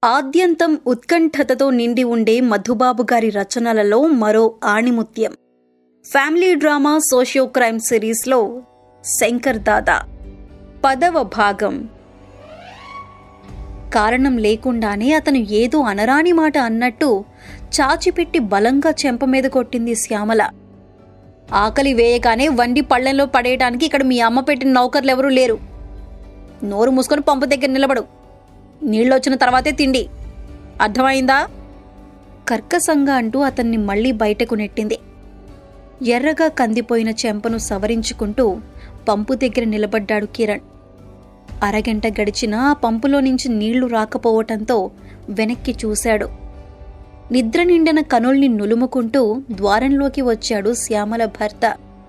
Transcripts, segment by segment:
ఆద్యంతం ఉత్కంఠతతో నిండి ఉండే మధుబాబు గారి రచనలలో మరో ఆణిముత్యం ఫ్యామిలీ డ్రామా సోషియో క్రైమ్ సిరీస్లో శంకర్ దాదా పదవ భాగం కారణం లేకుండానే అతను ఏదో అనరాని మాట అన్నట్టు చాచిపెట్టి బలంగా చెంప మీద కొట్టింది శ్యామల ఆకలి వేయగానే వండి పళ్ళెంలో పడేయడానికి ఇక్కడ మీ అమ్మ పెట్టిన నౌకర్లు ఎవరూ లేరు నోరు మూసుకొని పంపు దగ్గర నిలబడు నీళ్ళొచ్చిన తర్వాతే తిండి అర్థమైందా కర్కసంగా అంటూ అతన్ని మళ్ళీ బయటకు నెట్టింది ఎర్రగా కందిపోయిన చెంపను సవరించుకుంటూ పంపు దగ్గర నిలబడ్డాడు కిరణ్ అరగంట గడిచినా ఆ పంపులో నుంచి నీళ్లు రాకపోవటంతో వెనక్కి చూశాడు నిద్ర నిండిన కనుల్ని నులుముకుంటూ ద్వారంలోకి వచ్చాడు శ్యామల భర్త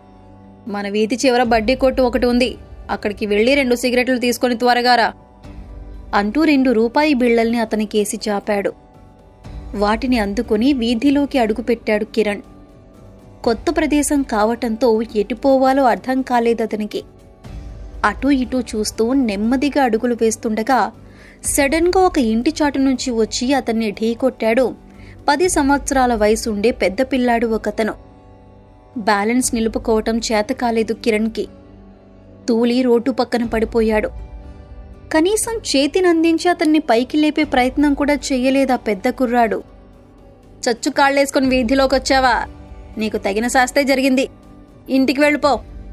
మన వీధి చివర బడ్డీ కొట్టు ఒకటి ఉంది అక్కడికి వెళ్ళి రెండు సిగరెట్లు తీసుకొని త్వరగారా అంటూ రెండు రూపాయి బిళ్లల్ని అతనికేసి చాపాడు వాటిని అందుకుని వీధిలోకి అడుగుపెట్టాడు కిరణ్ కొత్త ప్రదేశం కావటంతో ఎటుపోవాలో అర్థం కాలేదతనికి అటూ ఇటూ చూస్తూ నెమ్మదిగా అడుగులు వేస్తుండగా సడన్గా ఒక ఇంటి చాటు నుంచి వచ్చి అతన్ని ఢీకొట్టాడు పది సంవత్సరాల వయసుండే పెద్ద పిల్లాడు ఒకతను బ్యాలెన్స్ నిలుపుకోవటం చేత కాలేదు కిరణ్కి తూలి రోడ్డు పక్కన పడిపోయాడు కనీసం చేతినందించి అతన్ని పైకి లేపే ప్రయత్నం కూడా చెయ్యలేదా పెద్ద కుర్రాడు చచ్చు కాళ్ళేసుకుని వీధిలోకి వచ్చావా నీకు తగిన శాస్తే జరిగింది ఇంటికి వెళ్ళిపో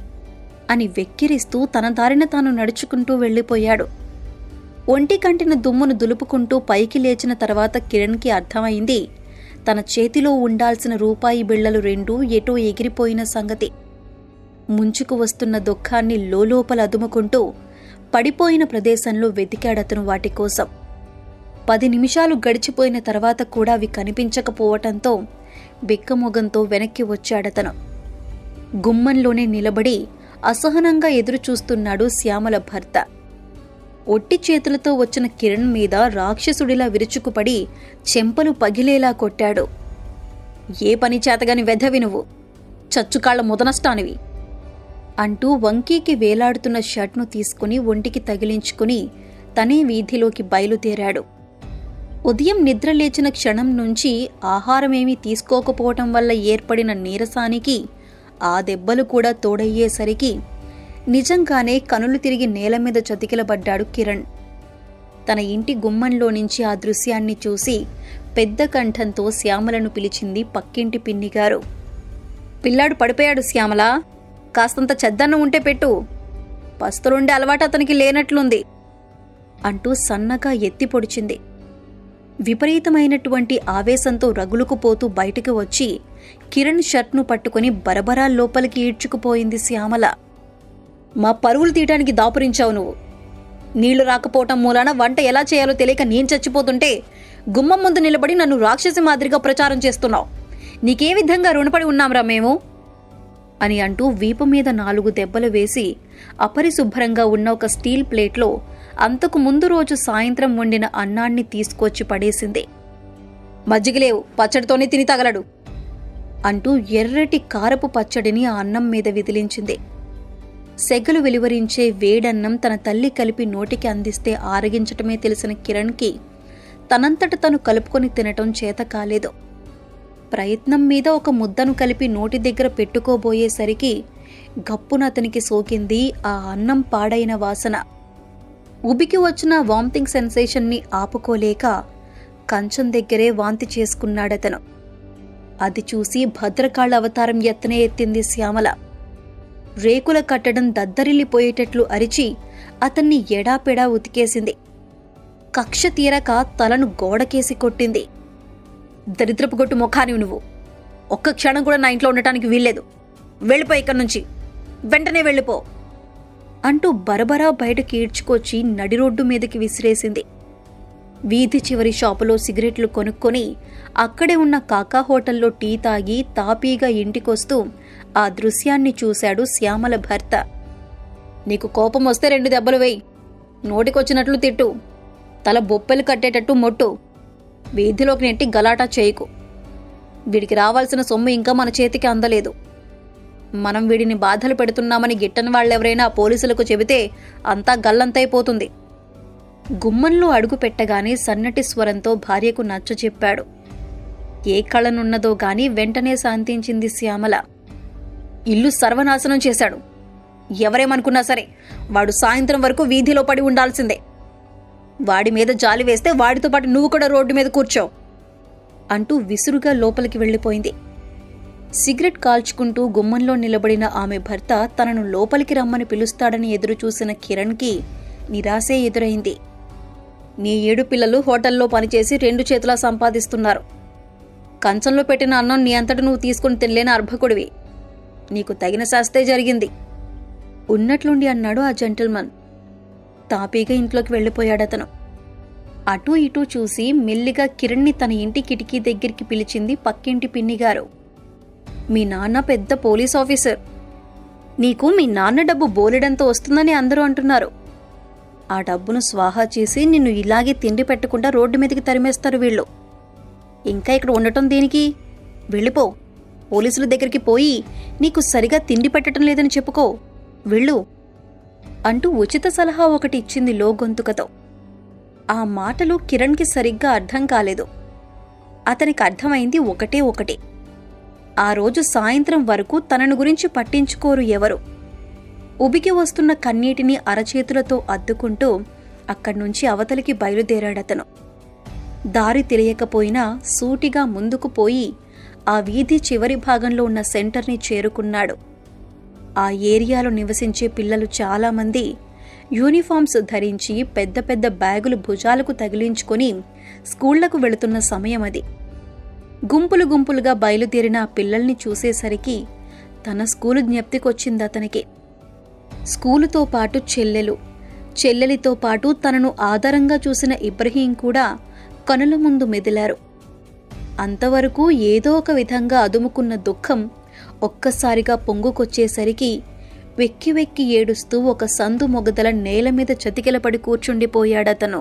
అని వెక్కిరిస్తూ తన దారిన తాను నడుచుకుంటూ వెళ్ళిపోయాడు ఒంటి కంటిన దుమ్మును దులుపుకుంటూ పైకి లేచిన తర్వాత కిరణ్కి అర్థమైంది తన చేతిలో ఉండాల్సిన రూపాయి బిళ్లలు రెండూ ఎటో ఎగిరిపోయిన సంగతి ముంచుకు వస్తున్న దుఃఖాన్ని లోలోపల అదుముకుంటూ పడిపోయిన ప్రదేశంలో వెతికాడతను వాటి కోసం పది నిమిషాలు గడిచిపోయిన తర్వాత కూడా అవి కనిపించకపోవటంతో బిక్కమొగంతో వెనక్కి వచ్చాడతను గుమ్మంలోనే నిలబడి అసహనంగా ఎదురుచూస్తున్నాడు శ్యామల భర్త ఒట్టి చేతులతో వచ్చిన కిరణ్ మీద రాక్షసుడిలా విరుచుకుపడి చెంపలు పగిలేలా కొట్టాడు ఏ పని చేతగాని వెధవి నువ్వు చచ్చుకాళ్ల ముదనష్టానివి అంటూ వంకీకి వేలాడుతున్న షర్ట్ను తీసుకుని ఒంటికి తగిలించుకుని తనే వీధిలోకి బయలుదేరాడు ఉదయం నిద్ర లేచిన క్షణం నుంచి ఆహారమేమీ తీసుకోకపోవటం వల్ల ఏర్పడిన నీరసానికి ఆ దెబ్బలు కూడా తోడయ్యేసరికి నిజంగానే కనులు తిరిగి నేల మీద చతికిలబడ్డాడు కిరణ్ తన ఇంటి గుమ్మంలో నుంచి ఆ దృశ్యాన్ని చూసి పెద్ద కంఠంతో శ్యామలను పిలిచింది పక్కింటి పిన్నిగారు పిల్లాడు పడిపోయాడు శ్యామల కాస్తంత చెద్దన్నం ఉంటే పెట్టు పస్తులుండే అలవాటు అతనికి లేనట్లుంది అంటూ సన్నగా ఎత్తి పొడిచింది విపరీతమైనటువంటి ఆవేశంతో రగులుకుపోతూ బయటికి వచ్చి కిరణ్ షర్ట్ను పట్టుకుని బరబరా లోపలికి ఈడ్చుకుపోయింది శ్యామల మా పరువులు తీయటానికి దాపురించావు నువ్వు నీళ్లు రాకపోవటం మూలాన వంట ఎలా చేయాలో తెలియక నేను చచ్చిపోతుంటే గుమ్మం ముందు నిలబడి నన్ను రాక్షసి మాదిరిగా ప్రచారం చేస్తున్నావు నీకే విధంగా రుణపడి ఉన్నాంరా మేము అని అంటూ వీపు మీద నాలుగు దెబ్బలు వేసి అపరిశుభ్రంగా ఉన్న ఒక స్టీల్ ప్లేట్లో అంతకు ముందు రోజు సాయంత్రం వండిన అన్నాన్ని తీసుకొచ్చి పడేసింది మజ్జిగలేవు పచ్చడితోనే తిని తగలడు అంటూ ఎర్రటి కారపు పచ్చడిని ఆ అన్నం మీద విదిలించింది సెగలు వెలువరించే వేడన్నం తన తల్లి కలిపి నోటికి అందిస్తే ఆరగించటమే తెలిసిన కిరణ్కి తనంతట తను కలుపుకొని తినటం చేత కాలేదు ప్రయత్నం మీద ఒక ముద్దను కలిపి నోటి దగ్గర పెట్టుకోబోయేసరికి గప్పున అతనికి సోకింది ఆ అన్నం పాడైన వాసన ఉబికి వచ్చిన వామిటింగ్ సెన్సేషన్ని ఆపుకోలేక కంచం దగ్గరే వాంతి చేసుకున్నాడతను అది చూసి భద్రకాళ అవతారం ఎత్తనే ఎత్తింది శ్యామల రేకుల కట్టడం దద్దరిల్లిపోయేటట్లు అరిచి అతన్ని ఎడాపెడా ఉతికేసింది కక్ష తీరక తలను గోడకేసి కొట్టింది దరిద్రపు గొట్టు ముఖానివి నువ్వు ఒక్క క్షణం కూడా నా ఇంట్లో ఉండటానికి వీల్లేదు వెళ్ళిపో ఇక్కడి నుంచి వెంటనే వెళ్ళిపో అంటూ బరబరా బయటకి ఈడ్చుకొచ్చి నడి రోడ్డు మీదకి విసిరేసింది వీధి చివరి షాపులో సిగరెట్లు కొనుక్కొని అక్కడే ఉన్న కాకా హోటల్లో టీ తాగి తాపీగా ఇంటికొస్తూ ఆ దృశ్యాన్ని చూశాడు శ్యామల భర్త నీకు కోపం వస్తే రెండు దెబ్బలు వేయి నోటికొచ్చినట్లు తిట్టు తల బొప్పెలు కట్టేటట్టు మొట్టు వీధిలోకి నెట్టి గలాటా చేయకు వీడికి రావాల్సిన సొమ్ము ఇంకా మన చేతికి అందలేదు మనం వీడిని బాధలు పెడుతున్నామని గిట్టని వాళ్ళెవరైనా పోలీసులకు చెబితే అంతా గల్లంతైపోతుంది గుమ్మంలో అడుగు పెట్టగానే సన్నటి స్వరంతో భార్యకు నచ్చచెప్పాడు ఏ కళనున్నదో గాని వెంటనే శాంతించింది శ్యామల ఇల్లు సర్వనాశనం చేశాడు ఎవరేమనుకున్నా సరే వాడు సాయంత్రం వరకు వీధిలో పడి ఉండాల్సిందే వాడి మీద జాలి వేస్తే వాడితో పాటు నువ్వు కూడా రోడ్డు మీద కూర్చో అంటూ విసురుగా లోపలికి వెళ్ళిపోయింది సిగరెట్ కాల్చుకుంటూ గుమ్మంలో నిలబడిన ఆమె భర్త తనను లోపలికి రమ్మని పిలుస్తాడని ఎదురుచూసిన కిరణ్కి నిరాశే ఎదురైంది నీ ఏడు పిల్లలు హోటల్లో పనిచేసి రెండు చేతులా సంపాదిస్తున్నారు కంచంలో పెట్టిన అన్నం నీ అంతట నువ్వు తీసుకుని తినలేని అర్భకుడివి నీకు తగిన శాస్తే జరిగింది ఉన్నట్లుండి అన్నాడు ఆ జెంటిల్మన్ తాపీగా ఇంట్లోకి వెళ్ళిపోయాడతను అటూ ఇటూ చూసి మెల్లిగా కిరణ్ని తన ఇంటి కిటికీ దగ్గరికి పిలిచింది పక్కింటి పిన్నిగారు మీ నాన్న పెద్ద పోలీస్ ఆఫీసర్ నీకు మీ నాన్న డబ్బు బోలెడంత వస్తుందని అందరూ అంటున్నారు ఆ డబ్బును స్వాహా చేసి నిన్ను ఇలాగే తిండి పెట్టకుండా రోడ్డు మీదకి తరిమేస్తారు వీళ్ళు ఇంకా ఇక్కడ ఉండటం దేనికి వెళ్ళిపో పోలీసుల దగ్గరికి పోయి నీకు సరిగా తిండి పెట్టడం లేదని చెప్పుకో వెళ్ళు అంటూ ఉచిత సలహా ఒకటి ఇచ్చింది లో గొంతుకతో ఆ మాటలు కిరణ్కి సరిగ్గా అర్థం కాలేదు అతనికి అర్థమైంది ఒకటే ఒకటి ఆ రోజు సాయంత్రం వరకు తనను గురించి పట్టించుకోరు ఎవరు ఉబికి వస్తున్న కన్నీటిని అరచేతులతో అద్దుకుంటూ అక్కడి నుంచి అవతలికి బయలుదేరాడతను దారి తెలియకపోయినా సూటిగా ముందుకు పోయి ఆ వీధి చివరి భాగంలో ఉన్న సెంటర్ని చేరుకున్నాడు ఆ ఏరియాలో నివసించే పిల్లలు చాలామంది యూనిఫామ్స్ ధరించి పెద్ద పెద్ద బ్యాగులు భుజాలకు తగిలించుకొని స్కూళ్లకు వెళుతున్న సమయం అది గుంపులు గుంపులుగా బయలుదేరిన ఆ పిల్లల్ని చూసేసరికి తన స్కూలు జ్ఞప్తికొచ్చింది అతనికి స్కూలుతో పాటు చెల్లెలు చెల్లెలితో పాటు తనను ఆధారంగా చూసిన ఇబ్రహీం కూడా కనుల ముందు మెదిలారు అంతవరకు ఏదో ఒక విధంగా అదుముకున్న దుఃఖం ఒక్కసారిగా పొంగుకొచ్చేసరికి వెక్కి వెక్కి ఏడుస్తూ ఒక సందు మొగదల నేల మీద చతికిలపడి కూర్చుండిపోయాడతను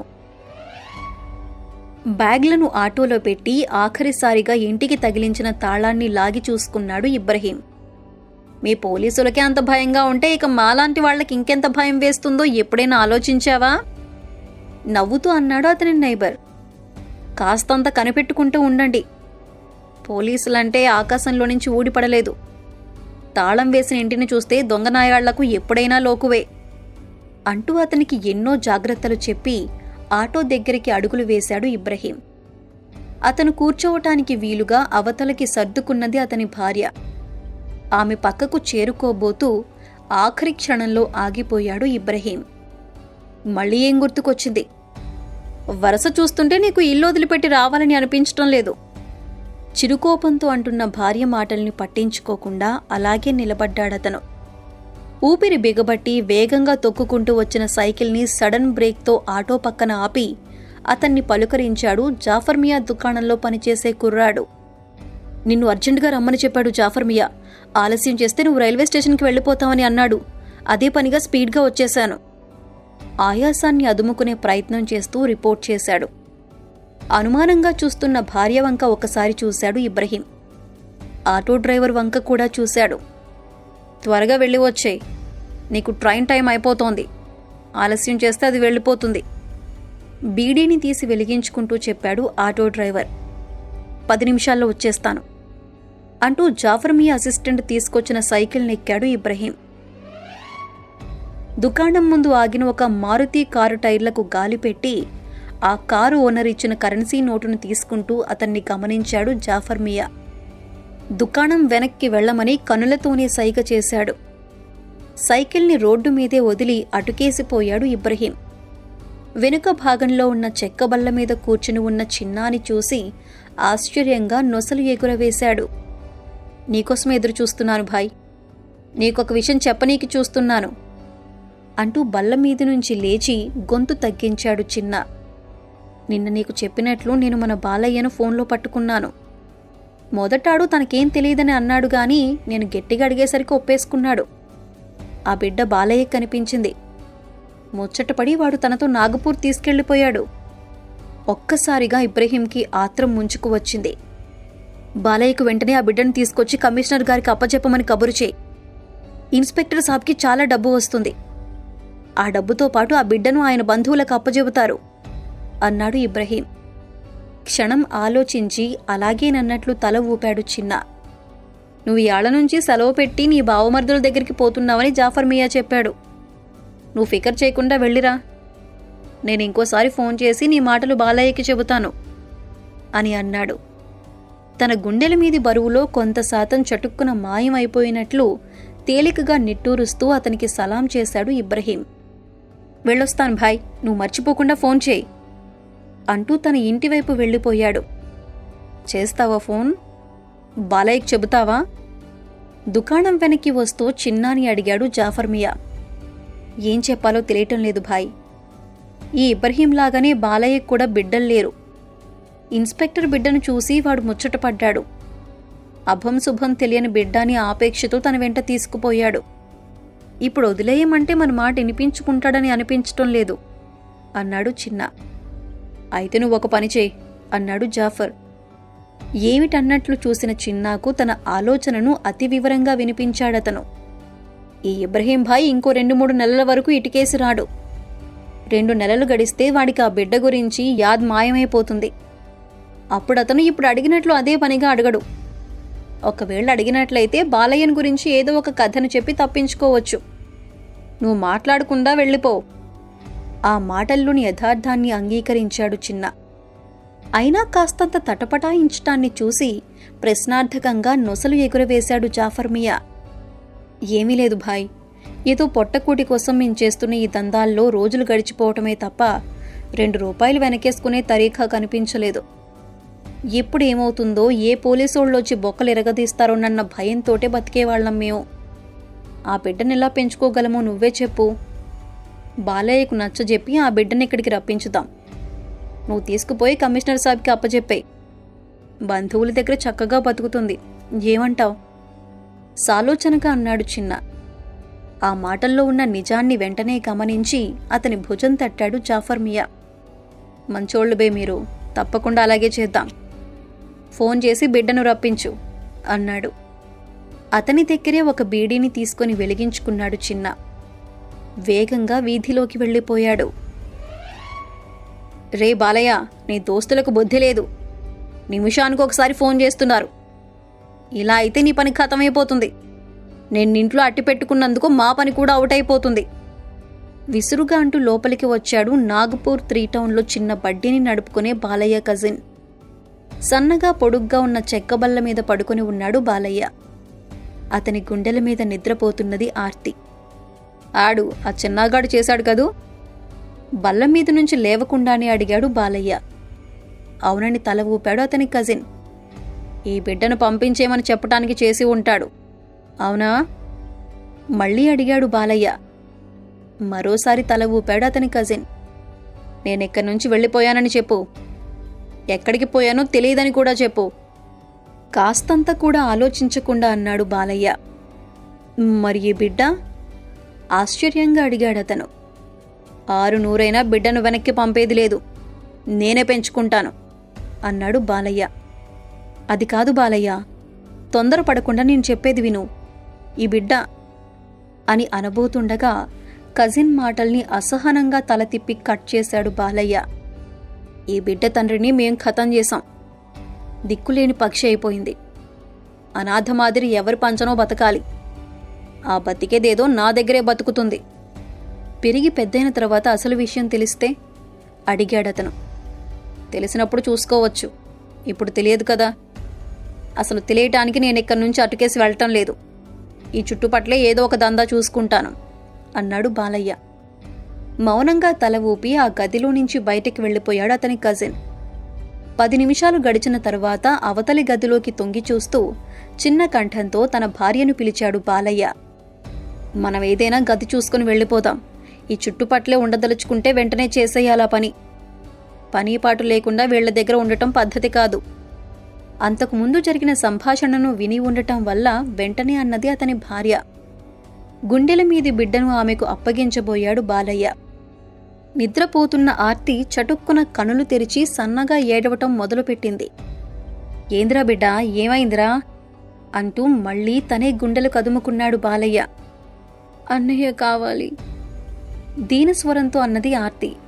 బ్యాగ్లను ఆటోలో పెట్టి ఆఖరిసారిగా ఇంటికి తగిలించిన తాళాన్ని లాగి చూసుకున్నాడు ఇబ్రహీం మీ పోలీసులకే అంత భయంగా ఉంటే ఇక మాలాంటి వాళ్ళకి ఇంకెంత భయం వేస్తుందో ఎప్పుడైనా ఆలోచించావా నవ్వుతూ అన్నాడు అతని నైబర్ కాస్తంత కనిపెట్టుకుంటూ ఉండండి పోలీసులంటే ఆకాశంలో నుంచి ఊడిపడలేదు తాళం వేసిన ఇంటిని చూస్తే దొంగనాయాళ్లకు ఎప్పుడైనా లోకువే అంటూ అతనికి ఎన్నో జాగ్రత్తలు చెప్పి ఆటో దగ్గరికి అడుగులు వేశాడు ఇబ్రహీం అతను కూర్చోవటానికి వీలుగా అవతలకి సర్దుకున్నది అతని భార్య ఆమె పక్కకు చేరుకోబోతూ ఆఖరి క్షణంలో ఆగిపోయాడు ఇబ్రహీం మళ్ళీ ఏం గుర్తుకొచ్చింది వరస చూస్తుంటే నీకు ఇల్లు వదిలిపెట్టి రావాలని అనిపించటం లేదు చిరుకోపంతో అంటున్న భార్య మాటల్ని పట్టించుకోకుండా అలాగే నిలబడ్డాడతను ఊపిరి బిగబట్టి వేగంగా తొక్కుకుంటూ వచ్చిన సైకిల్ని సడన్ బ్రేక్తో ఆటో పక్కన ఆపి అతన్ని పలుకరించాడు జాఫర్ మియా దుకాణంలో పనిచేసే కుర్రాడు నిన్ను అర్జెంటుగా రమ్మని చెప్పాడు జాఫర్ మియా ఆలస్యం చేస్తే నువ్వు రైల్వే స్టేషన్కి వెళ్ళిపోతావని అన్నాడు అదే పనిగా స్పీడ్గా వచ్చేశాను ఆయాసాన్ని అదుముకునే ప్రయత్నం చేస్తూ రిపోర్ట్ చేశాడు అనుమానంగా చూస్తున్న భార్య వంక ఒకసారి చూశాడు ఇబ్రహీం ఆటో డ్రైవర్ వంక కూడా చూశాడు త్వరగా వెళ్ళి వచ్చేయ్ నీకు ట్రైన్ టైం అయిపోతోంది ఆలస్యం చేస్తే అది వెళ్ళిపోతుంది బీడీని తీసి వెలిగించుకుంటూ చెప్పాడు ఆటో డ్రైవర్ పది నిమిషాల్లో వచ్చేస్తాను అంటూ జాఫర్ మీ అసిస్టెంట్ తీసుకొచ్చిన సైకిల్ నెక్కాడు ఇబ్రహీం దుకాణం ముందు ఆగిన ఒక మారుతి కారు టైర్లకు గాలి పెట్టి ఆ కారు ఓనర్ ఇచ్చిన కరెన్సీ నోటును తీసుకుంటూ అతన్ని గమనించాడు జాఫర్ మియా దుకాణం వెనక్కి వెళ్ళమని కనులతోనే సైగ చేశాడు సైకిల్ని రోడ్డు మీదే వదిలి అటుకేసిపోయాడు ఇబ్రహీం వెనుక భాగంలో ఉన్న చెక్క బల్ల మీద కూర్చుని ఉన్న చిన్నాని చూసి ఆశ్చర్యంగా నొసలు ఎగురవేశాడు నీకోసం ఎదురు చూస్తున్నాను భాయ్ నీకొక విషయం చెప్పనీకి చూస్తున్నాను అంటూ బల్ల మీద నుంచి లేచి గొంతు తగ్గించాడు చిన్న నిన్న నీకు చెప్పినట్లు నేను మన బాలయ్యను ఫోన్లో పట్టుకున్నాను మొదటాడు తనకేం తెలియదని అన్నాడు గాని నేను గట్టిగా అడిగేసరికి ఒప్పేసుకున్నాడు ఆ బిడ్డ బాలయ్య కనిపించింది ముచ్చటపడి వాడు తనతో నాగపూర్ తీసుకెళ్లిపోయాడు ఒక్కసారిగా ఇబ్రహీంకి ఆత్రం ముంచుకు వచ్చింది బాలయ్యకు వెంటనే ఆ బిడ్డను తీసుకొచ్చి కమిషనర్ గారికి అప్పచెప్పమని కబురు చేయి ఇన్స్పెక్టర్ సాబ్కి చాలా డబ్బు వస్తుంది ఆ డబ్బుతో పాటు ఆ బిడ్డను ఆయన బంధువులకు అప్పజెబుతారు అన్నాడు ఇబ్రహీం క్షణం ఆలోచించి అలాగేనన్నట్లు తల ఊపాడు చిన్న నువ్వు ఏళ్ల నుంచి సెలవు పెట్టి నీ బావమర్దుల దగ్గరికి పోతున్నావని జాఫర్ మియా చెప్పాడు నువ్వు ఫికర్ చేయకుండా వెళ్ళిరా నేను ఇంకోసారి ఫోన్ చేసి నీ మాటలు బాలయ్యకి చెబుతాను అని అన్నాడు తన గుండెల మీది బరువులో కొంత శాతం చటుక్కున మాయమైపోయినట్లు తేలికగా నిట్టూరుస్తూ అతనికి సలాం చేశాడు ఇబ్రహీం వెళ్ళొస్తాను భాయ్ నువ్వు మర్చిపోకుండా ఫోన్ చేయి అంటూ తన ఇంటివైపు వెళ్ళిపోయాడు చేస్తావా ఫోన్ బాలయ్యకి చెబుతావా దుకాణం వెనక్కి వస్తూ చిన్నాని అడిగాడు జాఫర్ మియా ఏం చెప్పాలో తెలియటం లేదు భాయ్ ఈ ఇబ్రహీం లాగానే బాలయ్యకు కూడా బిడ్డలు లేరు ఇన్స్పెక్టర్ బిడ్డను చూసి వాడు ముచ్చటపడ్డాడు అభం శుభం తెలియని బిడ్డాని ఆపేక్షతో తన వెంట తీసుకుపోయాడు ఇప్పుడు వదిలేయమంటే మన మాట వినిపించుకుంటాడని అనిపించటం లేదు అన్నాడు చిన్న అయితే నువ్వు ఒక పని చేయి అన్నాడు జాఫర్ ఏమిటన్నట్లు చూసిన చిన్నాకు తన ఆలోచనను అతి వివరంగా వినిపించాడతను ఈ ఇబ్రహీం భాయ్ ఇంకో రెండు మూడు నెలల వరకు ఇటుకేసి రాడు రెండు నెలలు గడిస్తే వాడికి ఆ బిడ్డ గురించి యాద్ మాయమైపోతుంది అప్పుడు అతను ఇప్పుడు అడిగినట్లు అదే పనిగా అడగడు ఒకవేళ అడిగినట్లయితే బాలయ్యన్ గురించి ఏదో ఒక కథను చెప్పి తప్పించుకోవచ్చు నువ్వు మాట్లాడకుండా వెళ్ళిపో ఆ మాటల్లోని యథార్థాన్ని అంగీకరించాడు చిన్న అయినా కాస్తంత తటపటాయించటాన్ని చూసి ప్రశ్నార్థకంగా నొసలు ఎగురవేశాడు జాఫర్ మియా ఏమీ లేదు భాయ్ ఏదో పొట్టకూటి కోసం మేము చేస్తున్న ఈ దందాల్లో రోజులు గడిచిపోవటమే తప్ప రెండు రూపాయలు వెనకేసుకునే తరీఖా కనిపించలేదు ఎప్పుడు ఏమవుతుందో ఏ పోలీసోళ్ళు వచ్చి బొక్కలు ఎరగదీస్తారోనన్న భయంతోటే బతికేవాళ్ళం మేము ఆ బిడ్డని ఎలా పెంచుకోగలమో నువ్వే చెప్పు బాలయ్యకు నచ్చజెప్పి ఆ బిడ్డని ఇక్కడికి రప్పించుదాం నువ్వు తీసుకుపోయి కమిషనర్ సాబ్కి అప్పచెప్పాయి బంధువుల దగ్గర చక్కగా బతుకుతుంది ఏమంటావ్ సాలోచనగా అన్నాడు చిన్న ఆ మాటల్లో ఉన్న నిజాన్ని వెంటనే గమనించి అతని భుజం తట్టాడు జాఫర్ మియా మంచోళ్ళు బే మీరు తప్పకుండా అలాగే చేద్దాం ఫోన్ చేసి బిడ్డను రప్పించు అన్నాడు అతని దగ్గరే ఒక బీడీని తీసుకొని వెలిగించుకున్నాడు చిన్న వేగంగా వీధిలోకి వెళ్ళిపోయాడు రే బాలయ్య నీ దోస్తులకు బుద్ధి లేదు నిమిషానికి ఒకసారి ఫోన్ చేస్తున్నారు ఇలా అయితే నీ పని ఖతమైపోతుంది నేను ఇంట్లో అట్టి పెట్టుకున్నందుకు మా పని కూడా అవుట్ అయిపోతుంది విసురుగా అంటూ లోపలికి వచ్చాడు నాగపూర్ త్రీ టౌన్లో చిన్న బడ్డీని నడుపుకునే బాలయ్య కజిన్ సన్నగా పొడుగ్గా ఉన్న చెక్క బల్ల మీద పడుకొని ఉన్నాడు బాలయ్య అతని గుండెల మీద నిద్రపోతున్నది ఆర్తి ఆడు ఆ చిన్నగాడు చేశాడు కదూ బల్ల మీద నుంచి లేవకుండానే అడిగాడు బాలయ్య అవునని తల ఊపాడు అతని కజిన్ ఈ బిడ్డను పంపించేమని చెప్పటానికి చేసి ఉంటాడు అవునా మళ్ళీ అడిగాడు బాలయ్య మరోసారి తల ఊపాడు అతని కజిన్ నేనెక్కడి నుంచి వెళ్ళిపోయానని చెప్పు ఎక్కడికి పోయానో తెలియదని కూడా చెప్పు కాస్తంత కూడా ఆలోచించకుండా అన్నాడు బాలయ్య మరి ఈ బిడ్డ ఆశ్చర్యంగా అడిగాడతను ఆరు నూరైనా బిడ్డను వెనక్కి పంపేది లేదు నేనే పెంచుకుంటాను అన్నాడు బాలయ్య అది కాదు బాలయ్య తొందరపడకుండా నేను చెప్పేది విను ఈ బిడ్డ అని అనబోతుండగా కజిన్ మాటల్ని అసహనంగా తల తిప్పి కట్ చేశాడు బాలయ్య ఈ బిడ్డ తండ్రిని మేం ఖతం చేశాం దిక్కులేని పక్షి అయిపోయింది అనాథ మాదిరి ఎవరి పంచనో బతకాలి ఆ బతికేదేదో నా దగ్గరే బతుకుతుంది పెరిగి పెద్దయిన తర్వాత అసలు విషయం తెలిస్తే అడిగాడతను తెలిసినప్పుడు చూసుకోవచ్చు ఇప్పుడు తెలియదు కదా అసలు తెలియటానికి నేను ఇక్కడి నుంచి అటుకేసి వెళ్ళటం లేదు ఈ చుట్టుపట్లే ఏదో ఒక దందా చూసుకుంటాను అన్నాడు బాలయ్య మౌనంగా తల ఊపి ఆ గదిలో నుంచి బయటికి వెళ్ళిపోయాడు అతని కజిన్ పది నిమిషాలు గడిచిన తర్వాత అవతలి గదిలోకి తొంగి చూస్తూ చిన్న కంఠంతో తన భార్యను పిలిచాడు బాలయ్య మనం ఏదైనా గది చూసుకుని వెళ్ళిపోదాం ఈ చుట్టుపట్లే ఉండదలుచుకుంటే వెంటనే చేసేయాలా పని పనీపాటు లేకుండా వీళ్ల దగ్గర ఉండటం పద్ధతి కాదు అంతకుముందు జరిగిన సంభాషణను విని ఉండటం వల్ల వెంటనే అన్నది అతని భార్య గుండెల మీది బిడ్డను ఆమెకు అప్పగించబోయాడు బాలయ్య నిద్రపోతున్న ఆర్తి చటుక్కున కనులు తెరిచి సన్నగా ఏడవటం మొదలుపెట్టింది ఏంద్రా బిడ్డ ఏమైందిరా అంటూ మళ్ళీ తనే గుండెలు కదుముకున్నాడు బాలయ్య అన్నయ్య కావాలి దీనస్వరంతో అన్నది ఆర్తి